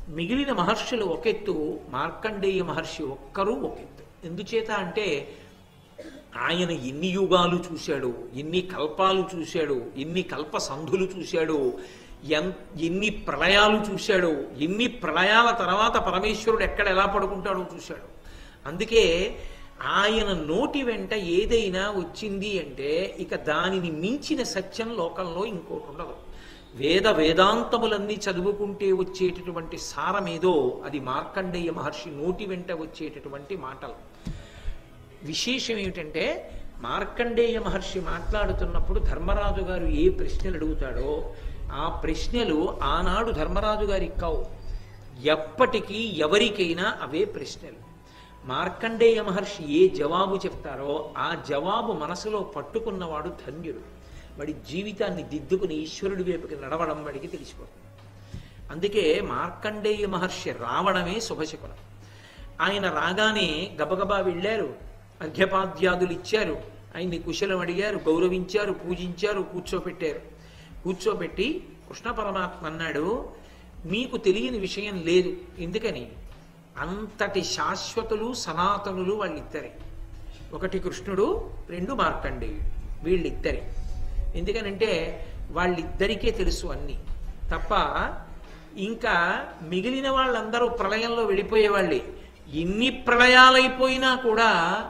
మిగిలిన మహర్షులు ఒకెత్తు మార్కండేయ మహర్షి ఒక్కరూ ఒకెత్తు ఎందుచేత అంటే ఆయన ఎన్ని యుగాలు చూశాడు ఎన్ని కల్పాలు చూశాడు ఎన్ని కల్ప సంధులు చూశాడు ఎన్ ఎన్ని ప్రళయాలు చూశాడు ఎన్ని ప్రళయాల తర్వాత పరమేశ్వరుడు ఎక్కడ ఎలా పడుకుంటాడో చూశాడు అందుకే ఆయన నోటి వెంట ఏదైనా వచ్చింది అంటే ఇక దానిని మించిన సత్యం లోకంలో ఇంకోటి ఉండదు వేద వేదాంతములన్నీ చదువుకుంటే వచ్చేటటువంటి సారమేదో అది మార్కండేయ మహర్షి నోటి వెంట వచ్చేటటువంటి మాటలు విశేషం ఏమిటంటే మార్కండేయ మహర్షి మాట్లాడుతున్నప్పుడు ధర్మరాజు గారు ఏ ప్రశ్నలు అడుగుతాడో ఆ ప్రశ్నలు ఆనాడు ధర్మరాజు గారికి కావు ఎప్పటికీ ఎవరికైనా అవే ప్రశ్నలు మార్కండేయ మహర్షి ఏ జవాబు చెప్తారో ఆ జవాబు మనసులో పట్టుకున్నవాడు ధన్యుడు వాడి జీవితాన్ని దిద్దుకుని ఈశ్వరుడి వైపుకి నడవడం వాడికి తెలిసిపోతుంది అందుకే మార్కండేయ మహర్షి రావడమే శుభశకునం ఆయన రాగానే గబగబా వెళ్ళారు అర్ఘ్యపాద్యాదులు ఇచ్చారు ఆయన్ని కుశలం అడిగారు గౌరవించారు పూజించారు కూర్చోపెట్టారు కూర్చోబెట్టి కృష్ణ పరమాత్మ అన్నాడు మీకు తెలియని విషయం లేదు ఎందుకని అంతటి శాశ్వతులు సనాతనులు వాళ్ళిద్దరే ఒకటి కృష్ణుడు రెండు మార్కండేయుడు వీళ్ళిద్దరే ఎందుకనంటే వాళ్ళిద్దరికే తెలుసు అన్ని తప్ప ఇంకా మిగిలిన వాళ్ళందరూ ప్రళయంలో వెళ్ళిపోయేవాళ్ళే ఎన్ని ప్రళయాలైపోయినా కూడా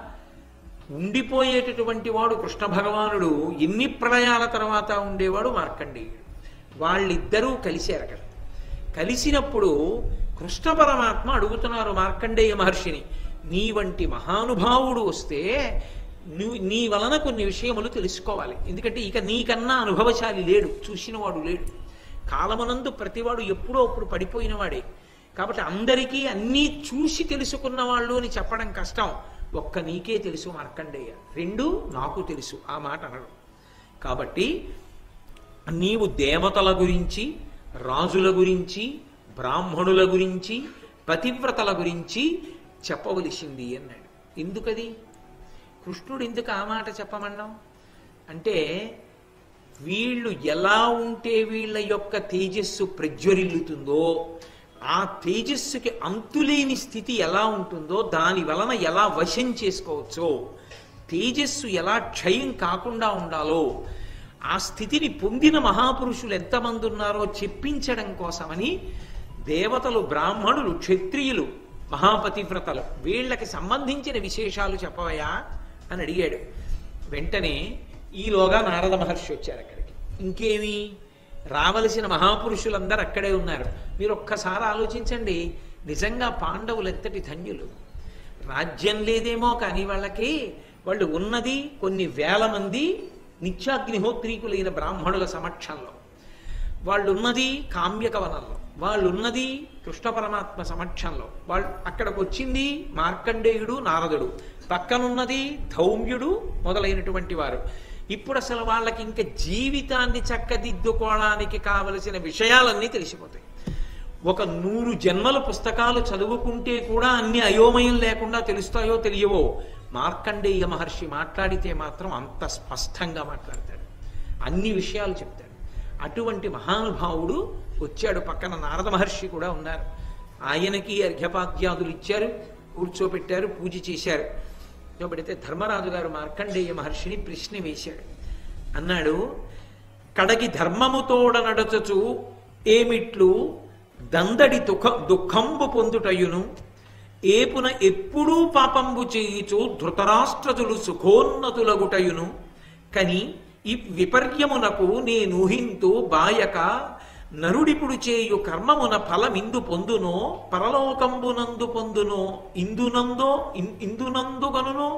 ఉండిపోయేటటువంటి వాడు కృష్ణ భగవానుడు ఎన్ని ప్రళయాల తర్వాత ఉండేవాడు మార్కండేయుడు వాళ్ళిద్దరూ కలిశారు అక్కడ కలిసినప్పుడు కృష్ణ పరమాత్మ అడుగుతున్నారు మార్కండేయ మహర్షిని నీ వంటి మహానుభావుడు వస్తే నువ్వు నీ వలన కొన్ని విషయములు తెలుసుకోవాలి ఎందుకంటే ఇక నీకన్నా అనుభవశాలి లేడు చూసినవాడు లేడు కాలమనందు ప్రతివాడు ఎప్పుడో అప్పుడు పడిపోయిన వాడే కాబట్టి అందరికీ అన్నీ చూసి తెలుసుకున్న వాళ్ళు అని చెప్పడం కష్టం ఒక్క నీకే తెలుసు మార్కండేయ రెండు నాకు తెలుసు ఆ మాట అనడం కాబట్టి నీవు దేవతల గురించి రాజుల గురించి బ్రాహ్మణుల గురించి పతివ్రతల గురించి చెప్పవలసింది అన్నాడు ఎందుకది కృష్ణుడు ఎందుకు ఆ మాట చెప్పమన్నాం అంటే వీళ్ళు ఎలా ఉంటే వీళ్ళ యొక్క తేజస్సు ప్రజ్వరిల్లుతుందో ఆ తేజస్సుకి అంతులేని స్థితి ఎలా ఉంటుందో దాని వలన ఎలా వశం చేసుకోవచ్చో తేజస్సు ఎలా క్షయం కాకుండా ఉండాలో ఆ స్థితిని పొందిన మహాపురుషులు ఎంతమంది ఉన్నారో చెప్పించడం కోసమని దేవతలు బ్రాహ్మణులు క్షత్రియులు మహాపతివ్రతలు వీళ్ళకి సంబంధించిన విశేషాలు చెప్పవయా అని అడిగాడు వెంటనే ఈలోగా నారద మహర్షి వచ్చారు అక్కడికి ఇంకేమి రావలసిన మహాపురుషులందరూ అక్కడే ఉన్నారు మీరు ఒక్కసారి ఆలోచించండి నిజంగా పాండవులు ఎంతటి ధన్యులు రాజ్యం లేదేమో కానీ వాళ్ళకి వాళ్ళు ఉన్నది కొన్ని వేల మంది నిత్యాగ్నిహోత్రీకులైన బ్రాహ్మణుల సమక్షంలో వాళ్ళు ఉన్నది కామ్యక వనంలో వాళ్ళు ఉన్నది కృష్ణ పరమాత్మ సమక్షంలో వాళ్ళు అక్కడికి వచ్చింది మార్కండేయుడు నారదుడు పక్కనున్నది ధౌమ్యుడు మొదలైనటువంటి వారు ఇప్పుడు అసలు వాళ్ళకి ఇంకా జీవితాన్ని చక్కదిద్దుకోవడానికి కావలసిన విషయాలన్నీ తెలిసిపోతాయి ఒక నూరు జన్మల పుస్తకాలు చదువుకుంటే కూడా అన్ని అయోమయం లేకుండా తెలుస్తాయో తెలియవో మార్కండేయ మహర్షి మాట్లాడితే మాత్రం అంత స్పష్టంగా మాట్లాడతాడు అన్ని విషయాలు చెప్తాడు అటువంటి మహానుభావుడు వచ్చాడు పక్కన నారద మహర్షి కూడా ఉన్నారు ఆయనకి అర్ఘ్యపాద్యాదులు ఇచ్చారు కూర్చోబెట్టారు పూజ చేశారు కూర్చోబెడితే ధర్మరాజు గారు మార్కండేయ మహర్షిని ప్రశ్న వేశాడు అన్నాడు కడగి ధర్మముతోడ నడచచు ఏమిట్లు దందడి దుఃఖ దుఃఖంబు పొందుటయును ఏపున ఎప్పుడూ పాపంబు చేయుచు ధృతరాష్ట్రతులు సుఖోన్నతులగుటయును కని ఈ విపర్యమునకు నేనూహింతు బాయక నరుడిపుడు చేయు కర్మమున ఫలమిందు పొందునో పరలోకంబునందు పొందునో ఇందునందో ఇన్- ఇందునందుగనునో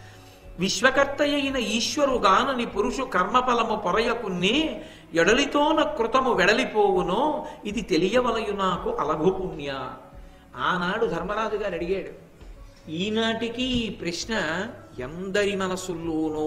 విశ్వకర్తయైన ఈశ్వరుగానని పురుషు కర్మఫలము పొరయకున్నే ఎడలితోన కృతము వెడలిపోవునో ఇది తెలియవలయు నాకు అలఘు పుణ్య ఆనాడు ధర్మరాజు గారు అడిగాడు ఈనాటికి ఈ ప్రశ్న ఎందరి మనసుల్లోనో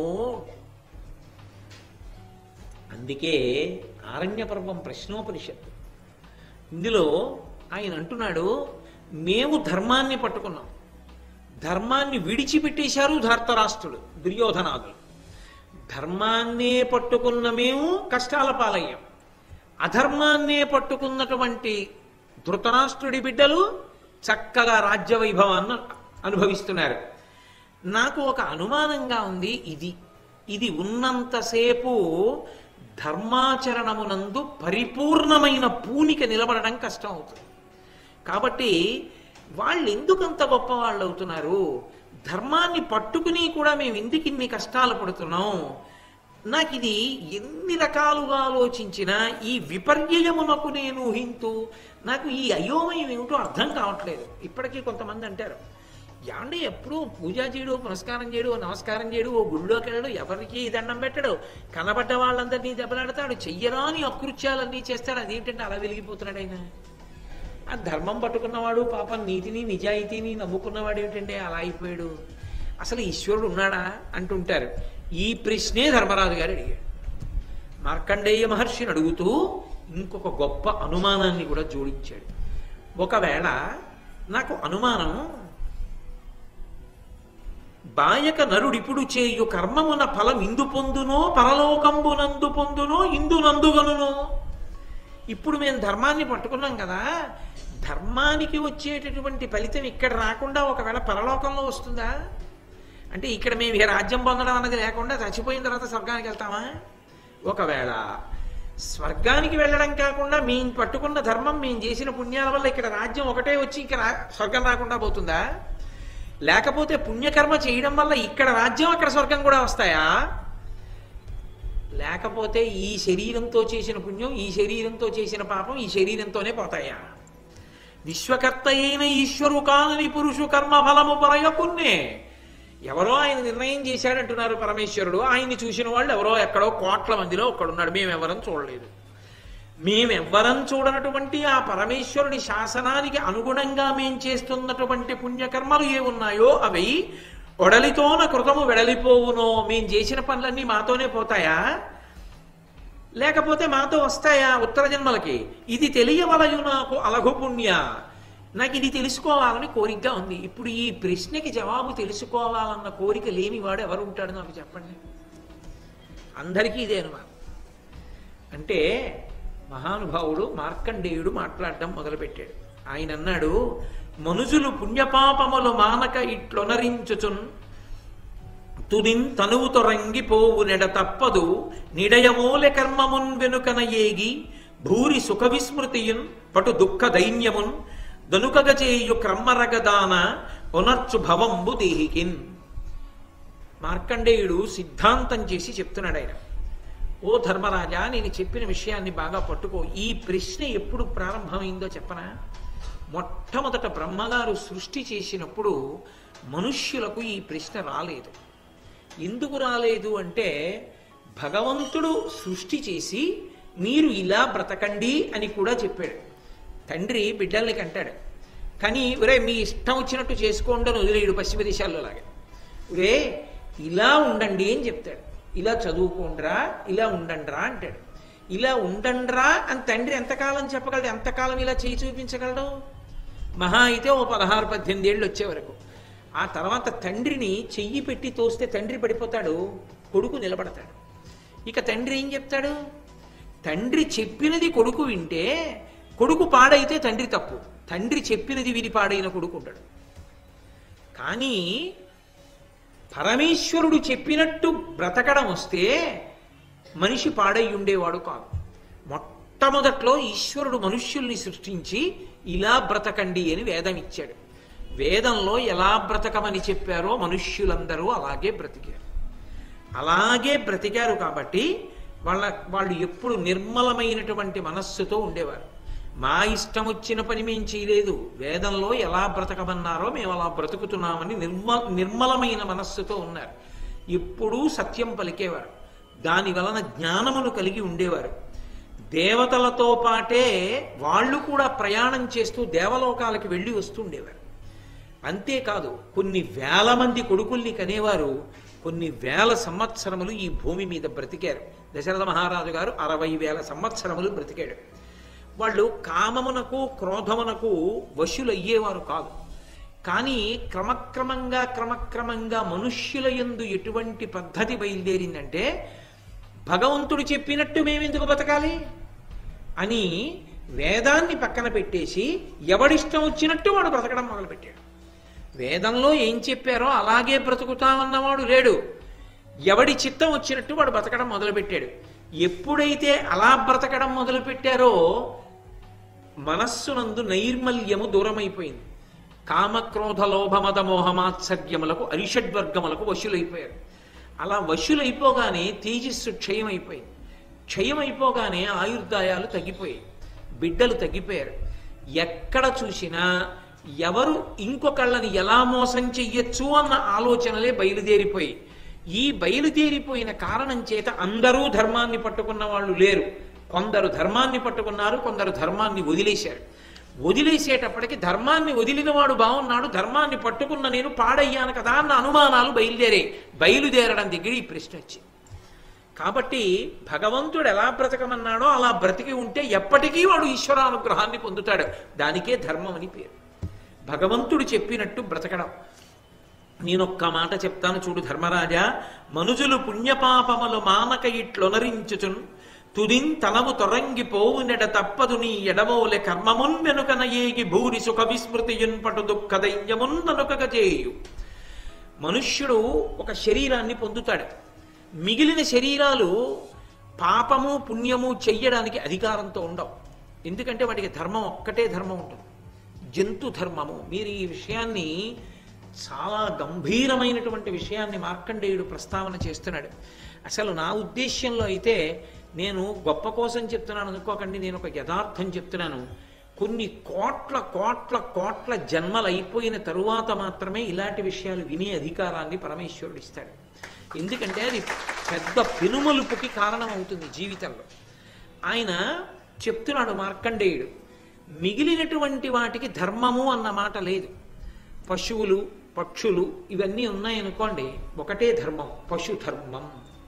అందుకే ఆరణ్య పర్వం ప్రశ్నోపనిషత్తు ఇందులో ఆయన అంటున్నాడు మేము ధర్మాన్ని పట్టుకున్నాం ధర్మాన్ని విడిచిపెట్టేశారు ధర్తరాష్ట్రుడు దుర్యోధనాదులు ధర్మాన్నే పట్టుకున్న మేము కష్టాల పాలయ్యాం అధర్మాన్నే పట్టుకున్నటువంటి ధృతరాష్ట్రుడి బిడ్డలు చక్కగా రాజ్య వైభవాన్ని అనుభవిస్తున్నారు నాకు ఒక అనుమానంగా ఉంది ఇది ఇది ఉన్నంతసేపు ధర్మాచరణమునందు పరిపూర్ణమైన పూనిక నిలబడడం కష్టం అవుతుంది కాబట్టి వాళ్ళు ఎందుకు అంత గొప్ప వాళ్ళు అవుతున్నారు ధర్మాన్ని పట్టుకుని కూడా మేము ఎందుకు ఇన్ని కష్టాలు పడుతున్నాం నాకు ఇది ఎన్ని రకాలుగా ఆలోచించినా ఈ విపర్యయమునకు నేను ఊహింతూ నాకు ఈ అయోమయం ఏమిటో అర్థం కావట్లేదు ఇప్పటికీ కొంతమంది అంటారు యాండి ఎప్పుడు పూజ చేయడు పునస్కారం చేయడు నమస్కారం చేయడు ఓ గుళ్ళోకి వెళ్ళడు ఎవరికి దండం పెట్టడు కనబడ్డ వాళ్ళందరినీ దెబ్బలాడతాడు చెయ్యరాని అకృత్యాలన్నీ చేస్తాడు అదేంటంటే అలా వెలిగిపోతున్నాడు ఆయన ఆ ధర్మం పట్టుకున్నవాడు పాపం నీతిని నిజాయితీని నమ్ముకున్నవాడు ఏమిటంటే అలా అయిపోయాడు అసలు ఈశ్వరుడు ఉన్నాడా అంటుంటారు ఈ ప్రశ్నే ధర్మరాజు గారు అడిగాడు మార్కండేయ మహర్షిని అడుగుతూ ఇంకొక గొప్ప అనుమానాన్ని కూడా జోడించాడు ఒకవేళ నాకు అనుమానం బాయక నరుడిప్పుడు చేయు కర్మమున ఫలం ఇందు పొందునో పరలోకంబునందు పొందునో ఇందు నందుగనునో ఇప్పుడు మేము ధర్మాన్ని పట్టుకున్నాం కదా ధర్మానికి వచ్చేటటువంటి ఫలితం ఇక్కడ రాకుండా ఒకవేళ పరలోకంలో వస్తుందా అంటే ఇక్కడ మేము ఈ రాజ్యం పొందడం అన్నది లేకుండా చచ్చిపోయిన తర్వాత స్వర్గానికి వెళ్తామా ఒకవేళ స్వర్గానికి వెళ్ళడం కాకుండా మేము పట్టుకున్న ధర్మం మేము చేసిన పుణ్యాల వల్ల ఇక్కడ రాజ్యం ఒకటే వచ్చి ఇక్కడ స్వర్గం రాకుండా పోతుందా లేకపోతే పుణ్యకర్మ చేయడం వల్ల ఇక్కడ రాజ్యం అక్కడ స్వర్గం కూడా వస్తాయా లేకపోతే ఈ శరీరంతో చేసిన పుణ్యం ఈ శరీరంతో చేసిన పాపం ఈ శరీరంతోనే పోతాయా విశ్వకర్త అయిన ఈశ్వరు కానని పురుషు కర్మ ఫలము పరయకున్నే ఎవరో ఆయన నిర్ణయం చేశాడంటున్నారు పరమేశ్వరుడు ఆయన్ని చూసిన వాళ్ళు ఎవరో ఎక్కడో కోట్ల మందిలో ఒక్కడున్నాడు మేమెవరం చూడలేదు మేమెవ్వరం చూడనటువంటి ఆ పరమేశ్వరుడి శాసనానికి అనుగుణంగా మేం చేస్తున్నటువంటి పుణ్యకర్మలు ఏ ఉన్నాయో అవి ఒడలితోన కృతము వెడలిపోవునో మేం చేసిన పనులన్నీ మాతోనే పోతాయా లేకపోతే మాతో వస్తాయా ఉత్తర జన్మలకి ఇది తెలియవలయు నాకు అలఘు పుణ్య నాకు ఇది తెలుసుకోవాలని కోరికగా ఉంది ఇప్పుడు ఈ ప్రశ్నకి జవాబు తెలుసుకోవాలన్న కోరిక లేనివాడు ఎవరు ఉంటాడు నాకు చెప్పండి అందరికీ ఇదే అనుమానం అంటే మహానుభావుడు మార్కండేయుడు మాట్లాడడం మొదలుపెట్టాడు ఆయన అన్నాడు మనుజులు పుణ్యపాపములు మానక ఇట్లొనరించుచున్ తుదిన్ తనువు తొరంగిపోవు నెడ తప్పదు నిడయమూలె కర్మమున్ వెనుకన ఏగి భూరి సుఖ విస్మృతియున్ పటు దుఃఖ దైన్యమున్ దనుకగ చేయు క్రమ్మరగదాన పునర్చు భవంబు దేహికిన్ మార్కండేయుడు సిద్ధాంతం చేసి చెప్తున్నాడు ఆయన ఓ ధర్మరాజా నేను చెప్పిన విషయాన్ని బాగా పట్టుకో ఈ ప్రశ్న ఎప్పుడు ప్రారంభమైందో చెప్పనా మొట్టమొదట బ్రహ్మగారు సృష్టి చేసినప్పుడు మనుష్యులకు ఈ ప్రశ్న రాలేదు ఎందుకు రాలేదు అంటే భగవంతుడు సృష్టి చేసి మీరు ఇలా బ్రతకండి అని కూడా చెప్పాడు తండ్రి బిడ్డల్ని కంటాడు కానీ ఒరే మీ ఇష్టం వచ్చినట్టు చేసుకోండి అని వదిలేడు పశ్చిమ దేశాల్లో లాగా ఒరే ఇలా ఉండండి అని చెప్తాడు ఇలా చదువుకోండిరా ఇలా ఉండండిరా అంటాడు ఇలా ఉండండిరా అని తండ్రి ఎంతకాలం చెప్పగలడు ఎంతకాలం ఇలా చేయి చూపించగలడు మహా అయితే ఓ పదహారు పద్దెనిమిది ఏళ్ళు వచ్చే వరకు ఆ తర్వాత తండ్రిని చెయ్యి పెట్టి తోస్తే తండ్రి పడిపోతాడు కొడుకు నిలబడతాడు ఇక తండ్రి ఏం చెప్తాడు తండ్రి చెప్పినది కొడుకు వింటే కొడుకు పాడైతే తండ్రి తప్పు తండ్రి చెప్పినది విని పాడైన కొడుకు ఉంటాడు కానీ పరమేశ్వరుడు చెప్పినట్టు బ్రతకడం వస్తే మనిషి పాడై ఉండేవాడు కాదు మొట్టమొదట్లో ఈశ్వరుడు మనుష్యుల్ని సృష్టించి ఇలా బ్రతకండి అని వేదం ఇచ్చాడు వేదంలో ఎలా బ్రతకమని చెప్పారో మనుష్యులందరూ అలాగే బ్రతికారు అలాగే బ్రతికారు కాబట్టి వాళ్ళ వాళ్ళు ఎప్పుడు నిర్మలమైనటువంటి మనస్సుతో ఉండేవారు మా ఇష్టం వచ్చిన పని మేము చేయలేదు వేదంలో ఎలా బ్రతకమన్నారో మేము అలా బ్రతుకుతున్నామని నిర్మ నిర్మలమైన మనస్సుతో ఉన్నారు ఎప్పుడూ సత్యం పలికేవారు దాని వలన జ్ఞానమును కలిగి ఉండేవారు దేవతలతో పాటే వాళ్ళు కూడా ప్రయాణం చేస్తూ దేవలోకాలకి వెళ్ళి వస్తుండేవారు అంతేకాదు కొన్ని వేల మంది కొడుకుల్ని కనేవారు కొన్ని వేల సంవత్సరములు ఈ భూమి మీద బ్రతికారు దశరథ మహారాజు గారు అరవై వేల సంవత్సరములు బ్రతికాడు వాళ్ళు కామమునకు క్రోధమునకు వశులయ్యేవారు కాదు కానీ క్రమక్రమంగా క్రమక్రమంగా మనుష్యుల యందు ఎటువంటి పద్ధతి బయలుదేరిందంటే భగవంతుడు చెప్పినట్టు మేమెందుకు బతకాలి అని వేదాన్ని పక్కన పెట్టేసి ఎవడిష్టం వచ్చినట్టు వాడు బ్రతకడం మొదలుపెట్టాడు వేదంలో ఏం చెప్పారో అలాగే బ్రతుకుతామన్నవాడు లేడు ఎవడి చిత్తం వచ్చినట్టు వాడు బ్రతకడం మొదలుపెట్టాడు ఎప్పుడైతే అలా బ్రతకడం మొదలుపెట్టారో మనస్సునందు నైర్మల్యము దూరమైపోయింది కామక్రోధ లోభమద మోహమాత్సర్యములకు అరిషడ్వర్గములకు వశులైపోయారు అలా వశులైపోగానే తేజస్సు క్షయమైపోయింది క్షయమైపోగానే ఆయుర్దాయాలు తగ్గిపోయాయి బిడ్డలు తగ్గిపోయారు ఎక్కడ చూసినా ఎవరు ఇంకొకళ్ళని ఎలా మోసం చెయ్యొచ్చు అన్న ఆలోచనలే బయలుదేరిపోయి ఈ బయలుదేరిపోయిన కారణం చేత అందరూ ధర్మాన్ని పట్టుకున్న వాళ్ళు లేరు కొందరు ధర్మాన్ని పట్టుకున్నారు కొందరు ధర్మాన్ని వదిలేశారు వదిలేసేటప్పటికి ధర్మాన్ని వదిలిన వాడు బాగున్నాడు ధర్మాన్ని పట్టుకున్న నేను పాడయ్యాను కదా అన్న అనుమానాలు బయలుదేరే బయలుదేరడం దగ్గర ఈ ప్రశ్న వచ్చింది కాబట్టి భగవంతుడు ఎలా బ్రతకమన్నాడో అలా బ్రతికి ఉంటే ఎప్పటికీ వాడు ఈశ్వరానుగ్రహాన్ని పొందుతాడు దానికే ధర్మం అని పేరు భగవంతుడు చెప్పినట్టు బ్రతకడం నేనొక్క మాట చెప్తాను చూడు ధర్మరాజా మనుజులు పుణ్యపాపములు మానక ఇట్లొనరించుచున్ తుదిన్ తనము తొరంగిపోవునెడ తప్పదు నీ ఎడమోలె కర్మమున్ వెనుకన ఏగి భూరి సుఖ విస్మృతియున్ పటు దుఃఖ దైన్యమున్ ననుకగ చేయు మనుష్యుడు ఒక శరీరాన్ని పొందుతాడు మిగిలిన శరీరాలు పాపము పుణ్యము చెయ్యడానికి అధికారంతో ఉండవు ఎందుకంటే వాటికి ధర్మం ఒక్కటే ధర్మం ఉంటుంది జంతు ధర్మము మీరు ఈ విషయాన్ని చాలా గంభీరమైనటువంటి విషయాన్ని మార్కండేయుడు ప్రస్తావన చేస్తున్నాడు అసలు నా ఉద్దేశ్యంలో అయితే నేను గొప్ప కోసం చెప్తున్నాను అనుకోకండి నేను ఒక యథార్థం చెప్తున్నాను కొన్ని కోట్ల కోట్ల కోట్ల జన్మలు అయిపోయిన తరువాత మాత్రమే ఇలాంటి విషయాలు వినే అధికారాన్ని పరమేశ్వరుడు ఇస్తాడు ఎందుకంటే అది పెద్ద పెనుమలుపుకి కారణం అవుతుంది జీవితంలో ఆయన చెప్తున్నాడు మార్కండేయుడు మిగిలినటువంటి వాటికి ధర్మము అన్న మాట లేదు పశువులు పక్షులు ఇవన్నీ ఉన్నాయనుకోండి ఒకటే ధర్మం పశు ధర్మం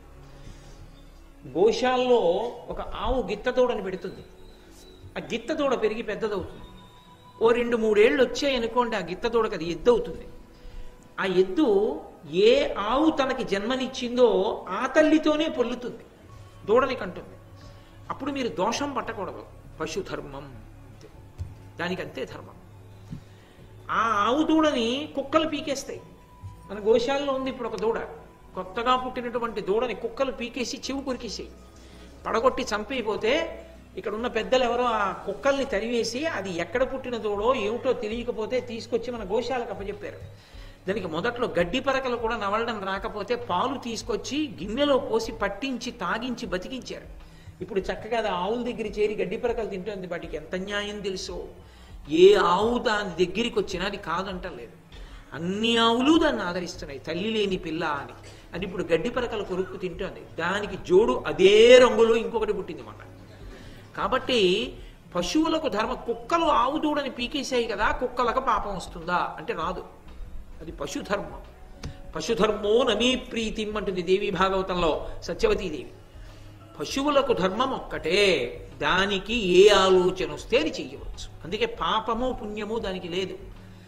గోశాల్లో ఒక ఆవు గిత్తతోడని పెడుతుంది ఆ గిత్తతోడ పెరిగి పెద్దదవుతుంది ఓ రెండు మూడేళ్ళు వచ్చాయనుకోండి ఆ గిత్తతోడకి అది ఎద్దు అవుతుంది ఆ ఎద్దు ఏ ఆవు తనకి జన్మనిచ్చిందో ఆ తల్లితోనే పొల్లుతుంది దూడని కంటుంది అప్పుడు మీరు దోషం పట్టకూడదు పశు ధర్మం అంతే దానికి అంతే ధర్మం ఆ ఆవు దూడని కుక్కలు పీకేస్తాయి మన గోశాలలో ఉంది ఇప్పుడు ఒక దూడ కొత్తగా పుట్టినటువంటి దూడని కుక్కలు పీకేసి చెవు కొరికేసాయి పడగొట్టి చంపైపోతే ఇక్కడ ఉన్న పెద్దలు ఎవరో ఆ కుక్కల్ని తరివేసి అది ఎక్కడ పుట్టిన దూడో ఏమిటో తెలియకపోతే తీసుకొచ్చి మన గోశాలకు అప్పచెప్పారు దానికి మొదట్లో గడ్డి పరకలు కూడా నవలడం రాకపోతే పాలు తీసుకొచ్చి గిన్నెలో పోసి పట్టించి తాగించి బతికించారు ఇప్పుడు చక్కగా అది ఆవుల దగ్గర చేరి గడ్డి పరకలు తింటుంది వాటికి ఎంత న్యాయం తెలుసో ఏ ఆవు దాని దగ్గరికి వచ్చినా అది కాదంటలేదు అన్ని ఆవులు దాన్ని ఆదరిస్తున్నాయి తల్లి లేని పిల్ల అని అది ఇప్పుడు గడ్డి పరకలు కొరుక్కు తింటుంది దానికి జోడు అదే రంగులో ఇంకొకటి పుట్టింది మాట కాబట్టి పశువులకు ధర్మ కుక్కలు ఆవు దూడని పీకేసాయి కదా కుక్కలకు పాపం వస్తుందా అంటే రాదు అది పశుధర్మం పశుధర్మో నమీ ప్రీతిం అంటుంది దేవి భాగవతంలో సత్యవతీదేవి పశువులకు ధర్మం ఒక్కటే దానికి ఏ ఆలోచన వస్తే అది చెయ్యవచ్చు అందుకే పాపము పుణ్యము దానికి లేదు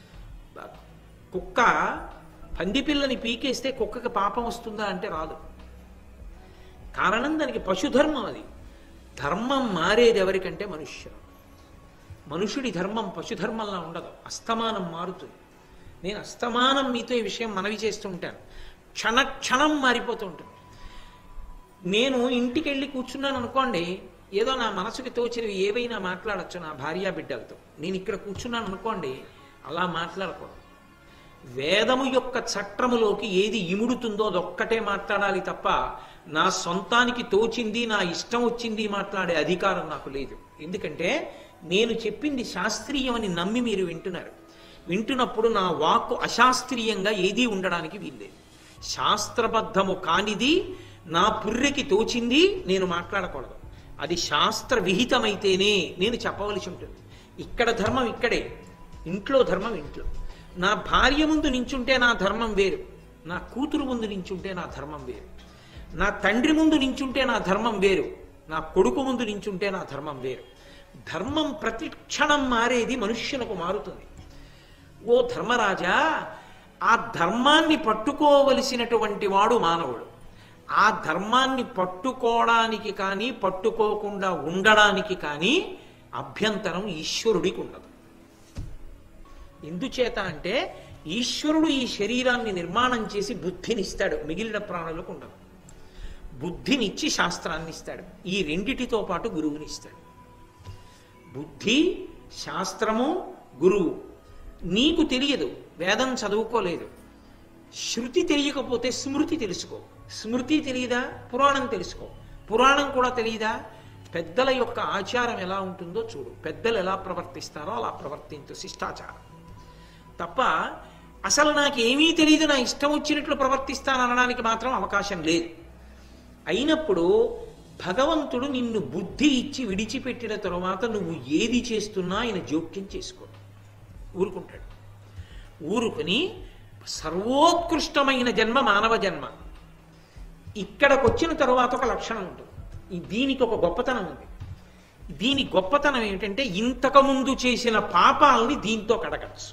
కుక్క పందిపిల్లని పీకేస్తే కుక్కకి పాపం వస్తుందా అంటే రాదు కారణం దానికి పశుధర్మం అది ధర్మం మారేది ఎవరికంటే మనుష్యుడు మనుషుడి ధర్మం పశుధర్మంలా ఉండదు అస్తమానం మారుతుంది నేను అస్తమానం మీతో ఈ విషయం మనవి చేస్తూ ఉంటాను క్షణ క్షణం మారిపోతూ ఉంటుంది నేను ఇంటికి వెళ్ళి కూర్చున్నాను అనుకోండి ఏదో నా మనసుకి తోచినవి ఏవైనా మాట్లాడచ్చు నా భార్యా బిడ్డలతో నేను ఇక్కడ కూర్చున్నాను అనుకోండి అలా మాట్లాడకూడదు వేదము యొక్క చట్రములోకి ఏది ఇముడుతుందో అదొక్కటే మాట్లాడాలి తప్ప నా సొంతానికి తోచింది నా ఇష్టం వచ్చింది మాట్లాడే అధికారం నాకు లేదు ఎందుకంటే నేను చెప్పింది శాస్త్రీయమని నమ్మి మీరు వింటున్నారు వింటున్నప్పుడు నా వాక్కు అశాస్త్రీయంగా ఏదీ ఉండడానికి వీల్లేదు శాస్త్రబద్ధము కానిది నా పుర్రెకి తోచింది నేను మాట్లాడకూడదు అది శాస్త్ర విహితమైతేనే నేను చెప్పవలసి ఉంటుంది ఇక్కడ ధర్మం ఇక్కడే ఇంట్లో ధర్మం ఇంట్లో నా భార్య ముందు నించుంటే నా ధర్మం వేరు నా కూతురు ముందు నించుంటే నా ధర్మం వేరు నా తండ్రి ముందు నించుంటే నా ధర్మం వేరు నా కొడుకు ముందు నించుంటే నా ధర్మం వేరు ధర్మం ప్రతి క్షణం మారేది మనుష్యులకు మారుతుంది ఓ ధర్మరాజా ఆ ధర్మాన్ని పట్టుకోవలసినటువంటి వాడు మానవుడు ఆ ధర్మాన్ని పట్టుకోవడానికి కానీ పట్టుకోకుండా ఉండడానికి కానీ అభ్యంతరం ఈశ్వరుడికి ఉండదు ఎందుచేత అంటే ఈశ్వరుడు ఈ శరీరాన్ని నిర్మాణం చేసి బుద్ధిని ఇస్తాడు మిగిలిన ప్రాణులకు ఉండదు బుద్ధినిచ్చి శాస్త్రాన్ని ఇస్తాడు ఈ రెండిటితో పాటు గురువుని ఇస్తాడు బుద్ధి శాస్త్రము గురువు నీకు తెలియదు వేదం చదువుకోలేదు శృతి తెలియకపోతే స్మృతి తెలుసుకో స్మృతి తెలియదా పురాణం తెలుసుకో పురాణం కూడా తెలియదా పెద్దల యొక్క ఆచారం ఎలా ఉంటుందో చూడు పెద్దలు ఎలా ప్రవర్తిస్తారో అలా ప్రవర్తించు శిష్టాచారం తప్ప అసలు నాకు ఏమీ తెలియదు నా ఇష్టం వచ్చినట్లు ప్రవర్తిస్తాను అనడానికి మాత్రం అవకాశం లేదు అయినప్పుడు భగవంతుడు నిన్ను బుద్ధి ఇచ్చి విడిచిపెట్టిన తరువాత నువ్వు ఏది చేస్తున్నా ఆయన జోక్యం చేసుకో ఊరుకుంటాడు ఊరుకుని సర్వోత్కృష్టమైన జన్మ మానవ జన్మ ఇక్కడికి వచ్చిన తరువాత ఒక లక్షణం ఉంటుంది ఈ దీనికి ఒక గొప్పతనం ఉంది దీని గొప్పతనం ఏమిటంటే ఇంతకుముందు చేసిన పాపాలని దీంతో కడగచ్చు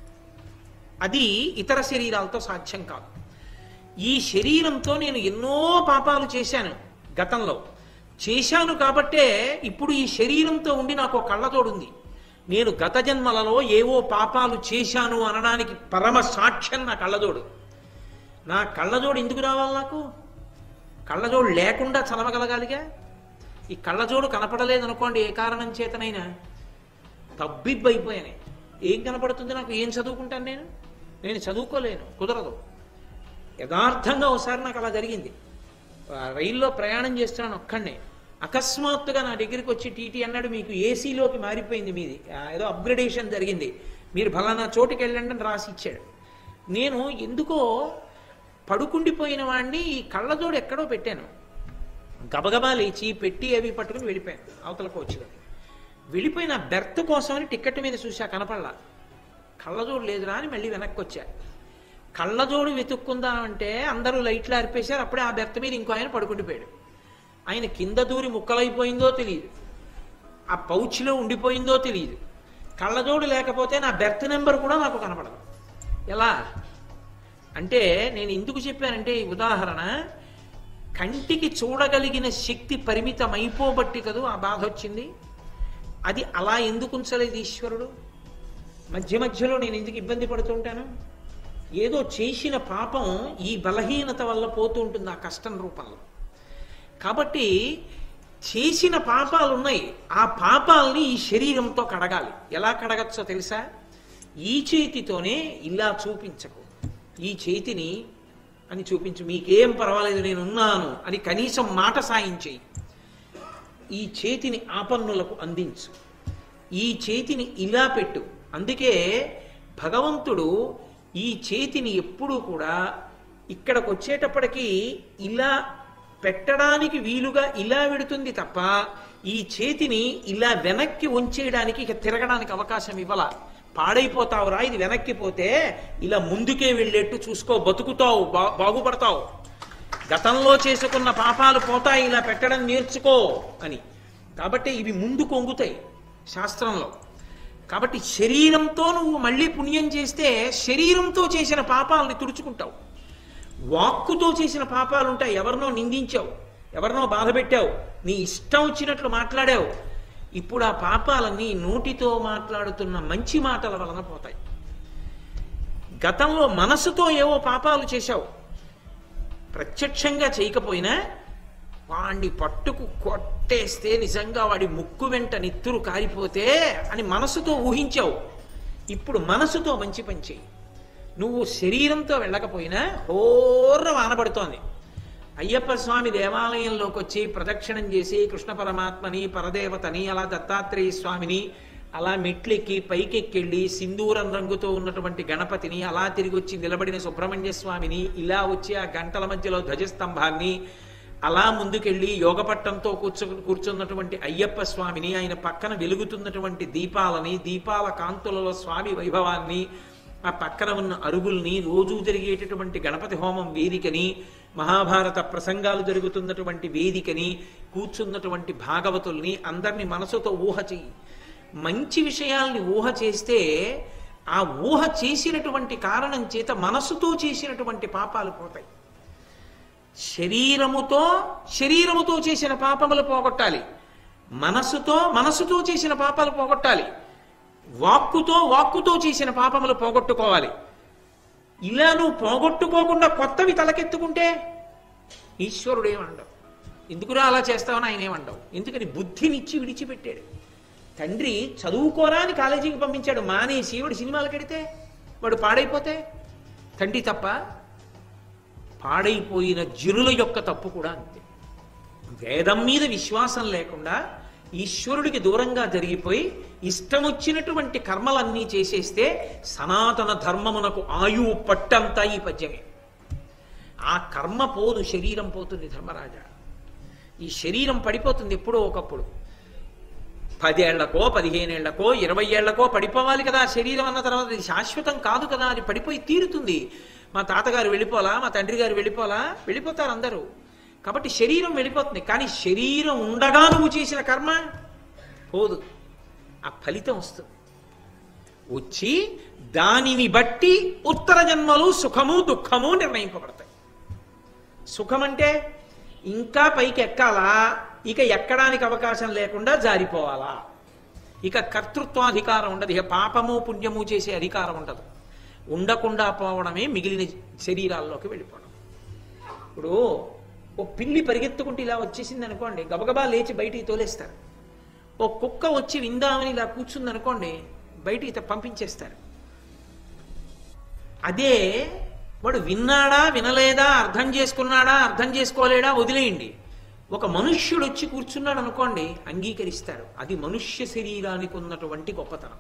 అది ఇతర శరీరాలతో సాధ్యం కాదు ఈ శరీరంతో నేను ఎన్నో పాపాలు చేశాను గతంలో చేశాను కాబట్టే ఇప్పుడు ఈ శరీరంతో ఉండి నాకు ఒక కళ్ళతోడుంది నేను గత జన్మలలో ఏవో పాపాలు చేశాను అనడానికి పరమ సాక్ష్యం నా కళ్ళజోడు నా కళ్ళజోడు ఎందుకు రావాలి నాకు కళ్ళజోడు లేకుండా చదవగలగాలిగా ఈ కళ్ళజోడు కనపడలేదు అనుకోండి ఏ కారణం చేతనైనా తబ్బిబ్బైపోయాను ఏం కనపడుతుంది నాకు ఏం చదువుకుంటాను నేను నేను చదువుకోలేను కుదరదు యథార్థంగా ఒకసారి నాకు అలా జరిగింది ఆ రైల్లో ప్రయాణం చేస్తున్నాను ఒక్కడనే అకస్మాత్తుగా నా దగ్గరికి వచ్చి టీటీ అన్నాడు మీకు ఏసీలోకి మారిపోయింది మీది ఆ, ఏదో అప్గ్రేడేషన్ జరిగింది మీరు ఫలానా చోటుకి వెళ్ళండి అని రాసి ఇచ్చాడు నేను ఎందుకో పడుకుండిపోయిన వాడిని ఈ కళ్ళజోడు ఎక్కడో పెట్టాను గబగబా లేచి పెట్టి అవి పట్టుకుని వెళ్ళిపోయాను అవతల కోచ్లో వెళ్ళిపోయిన బెర్త్ కోసమని టికెట్ మీద చూసా కనపడలా కళ్ళజోడు లేదురా అని మళ్ళీ వెనక్కి వచ్చా కళ్ళజోడు వెతుక్కుందామంటే అందరూ లైట్లు ఆర్పేశారు అప్పుడే ఆ బెర్త్ మీద ఇంకో ఆయన పడుకుండిపోయాడు ఆయన కింద దూరి ముక్కలైపోయిందో తెలియదు ఆ పౌచ్లో ఉండిపోయిందో తెలియదు కళ్ళజోడు లేకపోతే నా బెర్త్ నెంబర్ కూడా నాకు కనపడదు ఎలా అంటే నేను ఎందుకు చెప్పానంటే ఈ ఉదాహరణ కంటికి చూడగలిగిన శక్తి పరిమితం అయిపోబట్టి కదూ ఆ బాధ వచ్చింది అది అలా ఎందుకు ఉంచలేదు ఈశ్వరుడు మధ్య మధ్యలో నేను ఎందుకు ఇబ్బంది పడుతుంటాను ఏదో చేసిన పాపం ఈ బలహీనత వల్ల పోతూ ఉంటుంది ఆ కష్టం రూపంలో కాబట్టి చేసిన పాపాలు ఉన్నాయి ఆ పాపాలని ఈ శరీరంతో కడగాలి ఎలా కడగచ్చో తెలుసా ఈ చేతితోనే ఇలా చూపించకు ఈ చేతిని అని చూపించు మీకేం పర్వాలేదు నేను ఉన్నాను అని కనీసం మాట సాయం చేయి ఈ చేతిని ఆపన్నులకు అందించు ఈ చేతిని ఇలా పెట్టు అందుకే భగవంతుడు ఈ చేతిని ఎప్పుడూ కూడా ఇక్కడికి వచ్చేటప్పటికి ఇలా పెట్టడానికి వీలుగా ఇలా వెడుతుంది తప్ప ఈ చేతిని ఇలా వెనక్కి ఉంచేయడానికి ఇక తిరగడానికి అవకాశం ఇవ్వాల పాడైపోతావురా ఇది వెనక్కి పోతే ఇలా ముందుకే వెళ్ళేట్టు చూసుకో బతుకుతావు బా బాగుపడతావు గతంలో చేసుకున్న పాపాలు పోతాయి ఇలా పెట్టడం నేర్చుకో అని కాబట్టి ఇవి ముందు కొంగుతాయి శాస్త్రంలో కాబట్టి శరీరంతో నువ్వు మళ్ళీ పుణ్యం చేస్తే శరీరంతో చేసిన పాపాలని తుడుచుకుంటావు వాక్కుతో చేసిన పాపాలు ఉంటాయి ఎవరినో నిందించావు ఎవరినో బాధ పెట్టావు నీ ఇష్టం వచ్చినట్లు మాట్లాడావు ఇప్పుడు ఆ పాపాలన్నీ నోటితో మాట్లాడుతున్న మంచి మాటల వలన పోతాయి గతంలో మనసుతో ఏవో పాపాలు చేశావు ప్రత్యక్షంగా చేయకపోయినా వాడిని పట్టుకు కొట్టేస్తే నిజంగా వాడి ముక్కు వెంట నిత్తురు కారిపోతే అని మనసుతో ఊహించావు ఇప్పుడు మనసుతో మంచి పని చేయి నువ్వు శరీరంతో వెళ్ళకపోయినా హోర్ర వానబడుతోంది అయ్యప్ప స్వామి దేవాలయంలోకి వచ్చి ప్రదక్షిణం చేసి కృష్ణ పరమాత్మని పరదేవతని అలా దత్తాత్రేయ స్వామిని అలా మెట్లెక్కి పైకెక్కెళ్ళి సింధూరం రంగుతో ఉన్నటువంటి గణపతిని అలా తిరిగి వచ్చి నిలబడిన సుబ్రహ్మణ్య స్వామిని ఇలా వచ్చి ఆ గంటల మధ్యలో ధ్వజస్తంభాన్ని అలా ముందుకెళ్ళి యోగపట్టంతో కూర్చు కూర్చున్నటువంటి అయ్యప్ప స్వామిని ఆయన పక్కన వెలుగుతున్నటువంటి దీపాలని దీపాల కాంతులలో స్వామి వైభవాన్ని ఆ పక్కన ఉన్న అరుగుల్ని రోజూ జరిగేటటువంటి గణపతి హోమం వేదికని మహాభారత ప్రసంగాలు జరుగుతున్నటువంటి వేదికని కూర్చున్నటువంటి భాగవతుల్ని అందరినీ మనసుతో ఊహ చెయ్యి మంచి విషయాల్ని ఊహ చేస్తే ఆ ఊహ చేసినటువంటి కారణం చేత మనసుతో చేసినటువంటి పాపాలు పోతాయి శరీరముతో శరీరముతో చేసిన పాపములు పోగొట్టాలి మనసుతో మనసుతో చేసిన పాపాలు పోగొట్టాలి వాక్కుతో వాక్కుతో చేసిన పాపములు పోగొట్టుకోవాలి ఇలా నువ్వు పోగొట్టుకోకుండా కొత్తవి తలకెత్తుకుంటే ఈశ్వరుడు ఏమండవు ఎందుకురా అలా చేస్తావని ఆయన ఏమండవు ఎందుకని బుద్ధినిచ్చి విడిచిపెట్టాడు తండ్రి చదువుకోరా అని కాలేజీకి పంపించాడు మానేసి వాడు సినిమాలు కడితే వాడు పాడైపోతే తండ్రి తప్ప పాడైపోయిన జనుల యొక్క తప్పు కూడా అంతే వేదం మీద విశ్వాసం లేకుండా ఈశ్వరుడికి దూరంగా జరిగిపోయి ఇష్టం వచ్చినటువంటి కర్మలన్నీ చేసేస్తే సనాతన ధర్మమునకు ఆయువు పట్టంతా ఈ పద్యమే ఆ కర్మ పోదు శరీరం పోతుంది ధర్మరాజా ఈ శరీరం పడిపోతుంది ఎప్పుడో ఒకప్పుడు పదేళ్లకో పదిహేనేళ్లకో ఇరవై ఏళ్లకో పడిపోవాలి కదా ఆ శరీరం అన్న తర్వాత ఇది శాశ్వతం కాదు కదా అది పడిపోయి తీరుతుంది మా తాతగారు వెళ్ళిపోలా మా తండ్రి గారు వెళ్ళిపోలా వెళ్ళిపోతారు అందరూ కాబట్టి శరీరం వెళ్ళిపోతుంది కానీ శరీరం ఉండగా నువ్వు చేసిన కర్మ పోదు ఆ ఫలితం వస్తుంది వచ్చి దానిని బట్టి ఉత్తర జన్మలు సుఖము దుఃఖము నిర్ణయింపబడతాయి సుఖం అంటే ఇంకా పైకి ఎక్కాలా ఇక ఎక్కడానికి అవకాశం లేకుండా జారిపోవాలా ఇక కర్తృత్వాధికారం ఉండదు ఇక పాపము పుణ్యము చేసే అధికారం ఉండదు ఉండకుండా పోవడమే మిగిలిన శరీరాల్లోకి వెళ్ళిపోవడం ఇప్పుడు ఓ పిల్లి పరిగెత్తుకుంటూ ఇలా వచ్చేసింది అనుకోండి గబగబా లేచి బయటికి తోలేస్తారు ఓ కుక్క వచ్చి విందామని ఇలా కూర్చుంది అనుకోండి బయటికి త- పంపించేస్తారు అదే వాడు విన్నాడా వినలేదా అర్థం చేసుకున్నాడా అర్థం చేసుకోలేడా వదిలేయండి ఒక మనుష్యుడు వచ్చి కూర్చున్నాడు అనుకోండి అంగీకరిస్తారు అది మనుష్య శరీరానికి ఉన్నటువంటి గొప్పతనం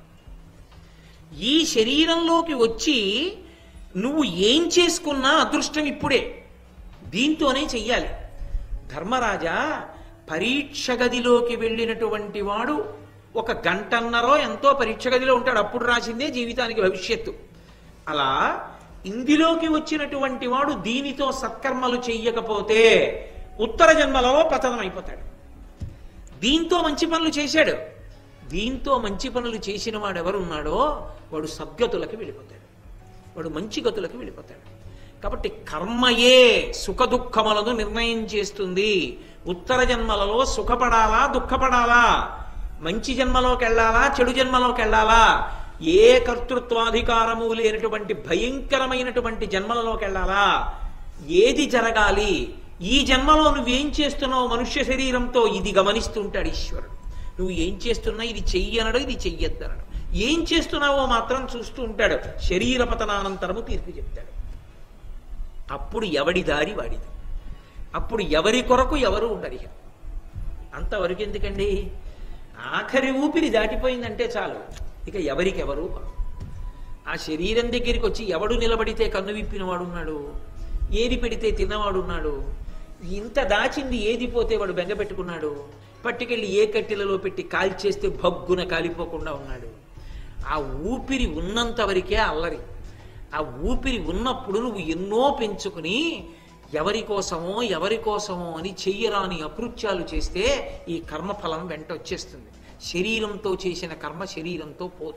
ఈ శరీరంలోకి వచ్చి నువ్వు ఏం చేసుకున్నా అదృష్టం ఇప్పుడే దీంతోనే చెయ్యాలి ధర్మరాజా పరీక్ష గదిలోకి వెళ్ళినటువంటి వాడు ఒక గంటన్నరో ఎంతో పరీక్ష గదిలో ఉంటాడు అప్పుడు రాసిందే జీవితానికి భవిష్యత్తు అలా ఇందులోకి వచ్చినటువంటి వాడు దీనితో సత్కర్మలు చెయ్యకపోతే ఉత్తర జన్మలో పతనం అయిపోతాడు దీంతో మంచి పనులు చేశాడు దీంతో మంచి పనులు చేసిన వాడు ఎవరున్నాడో వాడు సద్గతులకి వెళ్ళిపోతాడు వాడు మంచి గతులకు వెళ్ళిపోతాడు కాబట్టి కర్మయే సుఖ దుఃఖములను నిర్ణయం చేస్తుంది ఉత్తర జన్మలలో సుఖపడాలా దుఃఖపడాలా మంచి జన్మలోకి వెళ్ళాలా చెడు జన్మలోకి వెళ్ళాలా ఏ కర్తృత్వాధికారము లేనటువంటి భయంకరమైనటువంటి జన్మలలోకి వెళ్ళాలా ఏది జరగాలి ఈ జన్మలో నువ్వేం చేస్తున్నావు మనుష్య శరీరంతో ఇది గమనిస్తుంటాడు ఈశ్వరుడు నువ్వు ఏం చేస్తున్నా ఇది చెయ్యనడు ఇది చెయ్యొద్దనడు ఏం చేస్తున్నావో మాత్రం చూస్తూ ఉంటాడు శరీర పతనానంతరము తీర్పు చెప్తాడు అప్పుడు ఎవడి దారి వాడిది అప్పుడు ఎవరి కొరకు ఎవరు ఉండరు ఇక అంతవరకు ఎందుకండి ఆఖరి ఊపిరి దాటిపోయిందంటే చాలు ఇక ఎవరికెవరు ఆ శరీరం దగ్గరికి వచ్చి ఎవడు నిలబడితే కన్ను విప్పినవాడు ఉన్నాడు ఏది పెడితే తిన్నవాడున్నాడు ఇంత దాచింది ఏది పోతే వాడు బెంగ పెట్టుకున్నాడు పట్టుకెళ్ళి ఏ కట్టెలలో పెట్టి కాల్చేస్తే భగ్గున కాలిపోకుండా ఉన్నాడు ఆ ఊపిరి ఉన్నంత వరకే అల్లరి ఆ ఊపిరి ఉన్నప్పుడు నువ్వు ఎన్నో పెంచుకుని ఎవరి కోసమో ఎవరి కోసమో అని చెయ్యరాని అకృత్యాలు చేస్తే ఈ కర్మఫలం వెంట వచ్చేస్తుంది శరీరంతో చేసిన కర్మ శరీరంతో పోదు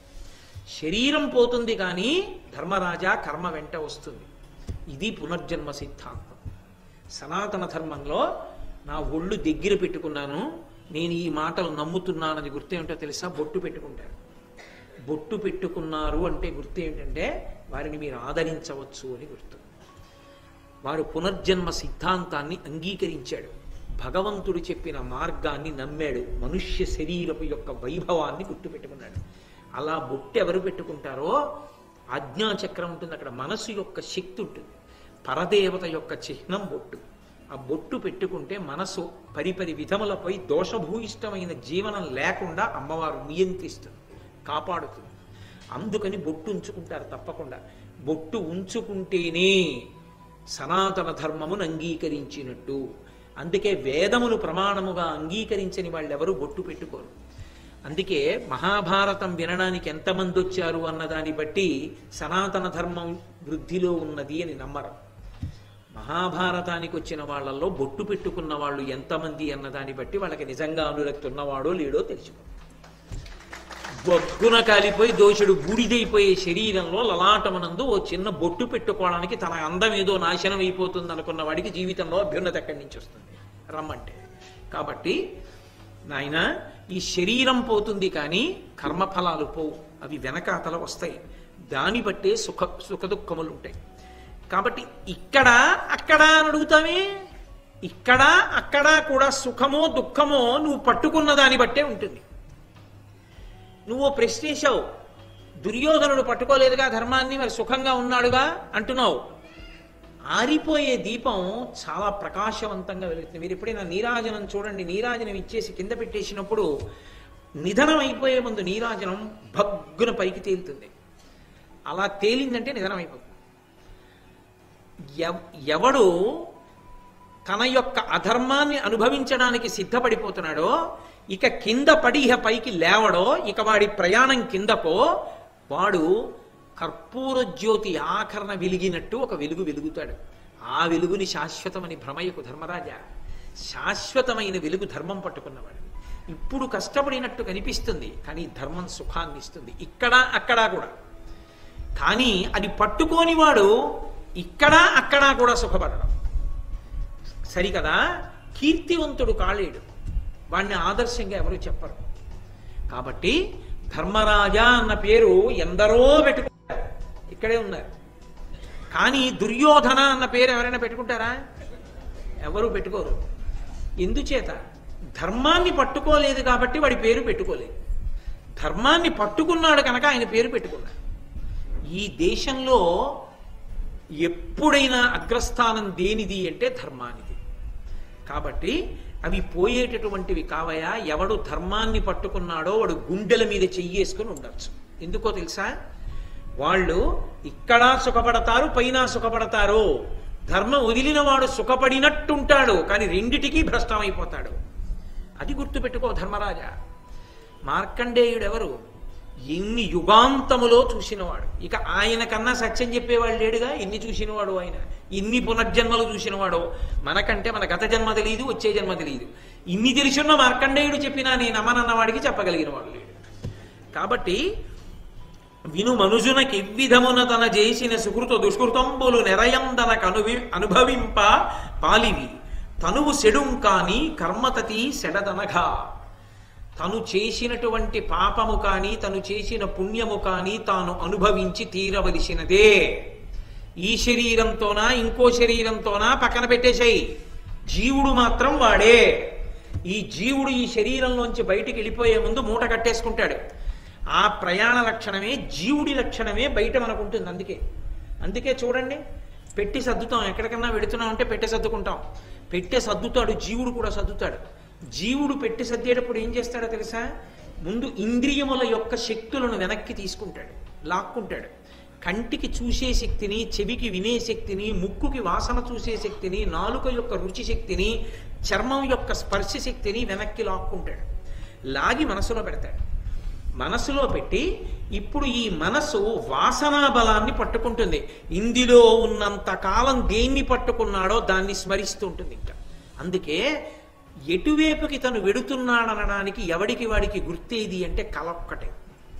శరీరం పోతుంది కానీ ధర్మరాజా కర్మ వెంట వస్తుంది ఇది పునర్జన్మ సిద్ధాంతం సనాతన ధర్మంలో నా ఒళ్ళు దగ్గర పెట్టుకున్నాను నేను ఈ మాటలు నమ్ముతున్నానని గుర్తేమిటో తెలుసా బొట్టు పెట్టుకుంటాను బొట్టు పెట్టుకున్నారు అంటే గుర్తు ఏంటంటే వారిని మీరు ఆదరించవచ్చు అని గుర్తు వారు పునర్జన్మ సిద్ధాంతాన్ని అంగీకరించాడు భగవంతుడు చెప్పిన మార్గాన్ని నమ్మాడు మనుష్య శరీరపు యొక్క వైభవాన్ని గుర్తుపెట్టుకున్నాడు అలా బొట్టు ఎవరు పెట్టుకుంటారో ఆజ్ఞాచక్రం ఉంటుంది అక్కడ మనసు యొక్క శక్తి ఉంటుంది పరదేవత యొక్క చిహ్నం బొట్టు ఆ బొట్టు పెట్టుకుంటే మనసు పరిపరి విధములపై దోషభూయిష్టమైన జీవనం లేకుండా అమ్మవారు నియంత్రిస్తుంది కాపాడుతుంది అందుకని బొట్టు ఉంచుకుంటారు తప్పకుండా బొట్టు ఉంచుకుంటేనే సనాతన ధర్మమును అంగీకరించినట్టు అందుకే వేదమును ప్రమాణముగా అంగీకరించని వాళ్ళెవరూ బొట్టు పెట్టుకోరు అందుకే మహాభారతం వినడానికి ఎంతమంది వచ్చారు అన్నదాన్ని బట్టి సనాతన ధర్మం వృద్ధిలో ఉన్నది అని నమ్మరు మహాభారతానికి వచ్చిన వాళ్ళల్లో బొట్టు పెట్టుకున్న వాళ్ళు ఎంతమంది అన్నదాన్ని బట్టి వాళ్ళకి నిజంగా అనురక్తి ఉన్నవాడో లేడో తెలిసిపో బొగ్గున కాలిపోయి దోషుడు బూడిదైపోయే శరీరంలో లలాటమునందు ఓ చిన్న బొట్టు పెట్టుకోవడానికి తన అందం ఏదో నాశనం అయిపోతుంది అనుకున్న వాడికి జీవితంలో అభ్యున్నత ఎక్కడి నుంచి వస్తుంది రమ్మంటే కాబట్టి నాయన ఈ శరీరం పోతుంది కానీ కర్మఫలాలు పోవు అవి వెనకాతల వస్తాయి దాన్ని బట్టే సుఖ సుఖ దుఃఖములు ఉంటాయి కాబట్టి ఇక్కడ అక్కడ అని అడుగుతామే ఇక్కడ అక్కడ కూడా సుఖమో దుఃఖమో నువ్వు పట్టుకున్న దాన్ని బట్టే ఉంటుంది నువ్వు ఓ ప్రశ్న వేశావు దుర్యోధనుడు పట్టుకోలేదుగా ధర్మాన్ని మరి సుఖంగా ఉన్నాడుగా అంటున్నావు ఆరిపోయే దీపం చాలా ప్రకాశవంతంగా వెలుగుతుంది మీరు ఎప్పుడైనా నీరాజనం చూడండి నీరాజనం ఇచ్చేసి కింద పెట్టేసినప్పుడు నిధనం అయిపోయే ముందు నీరాజనం భగ్గున పైకి తేలుతుంది అలా తేలిందంటే నిధనం అయిపోతుంది ఎవ్- ఎవడు తన యొక్క అధర్మాన్ని అనుభవించడానికి సిద్ధపడిపోతున్నాడో ఇక కింద పడి ఇహ పైకి లేవడో ఇక వాడి ప్రయాణం కిందకో వాడు కర్పూర జ్యోతి ఆకరణ వెలిగినట్టు ఒక వెలుగు వెలుగుతాడు ఆ వెలుగుని శాశ్వతమని భ్రమయకు ధర్మరాజా శాశ్వతమైన వెలుగు ధర్మం పట్టుకున్నవాడు ఇప్పుడు కష్టపడినట్టు కనిపిస్తుంది కానీ ధర్మం సుఖాన్ని ఇస్తుంది ఇక్కడ అక్కడ కూడా కానీ అది పట్టుకోని వాడు ఇక్కడ అక్కడ కూడా సుఖపడడం సరికదా కీర్తివంతుడు కాలేడు వాడిని ఆదర్శంగా ఎవరు చెప్పరు కాబట్టి ధర్మరాజా అన్న పేరు ఎందరో పెట్టుకుంటారు ఇక్కడే ఉన్నారు కానీ దుర్యోధన అన్న పేరు ఎవరైనా పెట్టుకుంటారా ఎవరు పెట్టుకోరు ఎందుచేత ధర్మాన్ని పట్టుకోలేదు కాబట్టి వాడి పేరు పెట్టుకోలేదు ధర్మాన్ని పట్టుకున్నాడు కనుక ఆయన పేరు పెట్టుకున్నాడు ఈ దేశంలో ఎప్పుడైనా అగ్రస్థానం దేనిది అంటే ధర్మానిది కాబట్టి అవి పోయేటటువంటివి కావయా ఎవడు ధర్మాన్ని పట్టుకున్నాడో వాడు గుండెల మీద చెయ్యేసుకుని ఉండొచ్చు ఎందుకో తెలుసా వాళ్ళు ఇక్కడ సుఖపడతారు పైన సుఖపడతారు ధర్మం వదిలిన వాడు సుఖపడినట్టుంటాడు కానీ రెండిటికీ భ్రష్టమైపోతాడు అది గుర్తుపెట్టుకో ధర్మరాజా మార్కండేయుడు ఎవరు ఎన్ని యుగాంతములో చూసినవాడు ఇక ఆయన కన్నా సత్యం చెప్పేవాడు లేడుగా ఎన్ని చూసినవాడు ఆయన ఇన్ని పునర్జన్మలు చూసినవాడు మనకంటే మన గత జన్మ తెలియదు వచ్చే జన్మ తెలియదు ఇన్ని తెలిసున్న మార్కండేయుడు చెప్పినా నేను అమ్మనన్న వాడికి చెప్పగలిగిన వాడు లేడు కాబట్టి విను మనుజునకి ఎవ్విధమున తన చేసిన సుకృత దుష్కృతంబులు నెరయందనకు అనువి అనుభవింప పాలివి తనువు సెడుం కాని కర్మతతి సెడదనగా తను చేసినటువంటి పాపము కానీ తను చేసిన పుణ్యము కానీ తాను అనుభవించి తీరవలసినదే ఈ శరీరంతోనా ఇంకో శరీరంతోనా పక్కన పెట్టేశాయి జీవుడు మాత్రం వాడే ఈ జీవుడు ఈ శరీరంలోంచి బయటికి వెళ్ళిపోయే ముందు మూట కట్టేసుకుంటాడు ఆ ప్రయాణ లక్షణమే జీవుడి లక్షణమే బయట మనకు ఉంటుంది అందుకే అందుకే చూడండి పెట్టి సర్దుతాం ఎక్కడికన్నా వెడుతున్నాం అంటే పెట్టె సర్దుకుంటాం పెట్టె సర్దుతాడు జీవుడు కూడా సర్దుతాడు జీవుడు పెట్టి సర్దేటప్పుడు ఏం చేస్తాడో తెలుసా ముందు ఇంద్రియముల యొక్క శక్తులను వెనక్కి తీసుకుంటాడు లాక్కుంటాడు కంటికి చూసే శక్తిని చెవికి వినే శక్తిని ముక్కుకి వాసన చూసే శక్తిని నాలుక యొక్క రుచి శక్తిని చర్మం యొక్క స్పర్శ శక్తిని వెనక్కి లాక్కుంటాడు లాగి మనసులో పెడతాడు మనసులో పెట్టి ఇప్పుడు ఈ మనసు వాసనా బలాన్ని పట్టుకుంటుంది ఇందులో ఉన్నంత కాలం దేన్ని పట్టుకున్నాడో దాన్ని స్మరిస్తూ ఉంటుంది ఇంకా అందుకే ఎటువైపుకి తను వెడుతున్నాడనడానికి ఎవడికి వాడికి గుర్తేది అంటే కల ఒక్కటే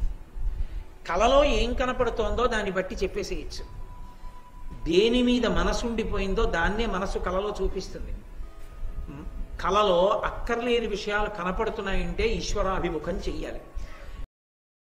కలలో ఏం కనపడుతోందో దాన్ని బట్టి చెప్పేసేయచ్చు దేని మీద మనసు ఉండిపోయిందో దాన్నే మనసు కలలో చూపిస్తుంది కలలో అక్కర్లేని విషయాలు కనపడుతున్నాయంటే ఈశ్వరాభిముఖం చెయ్యాలి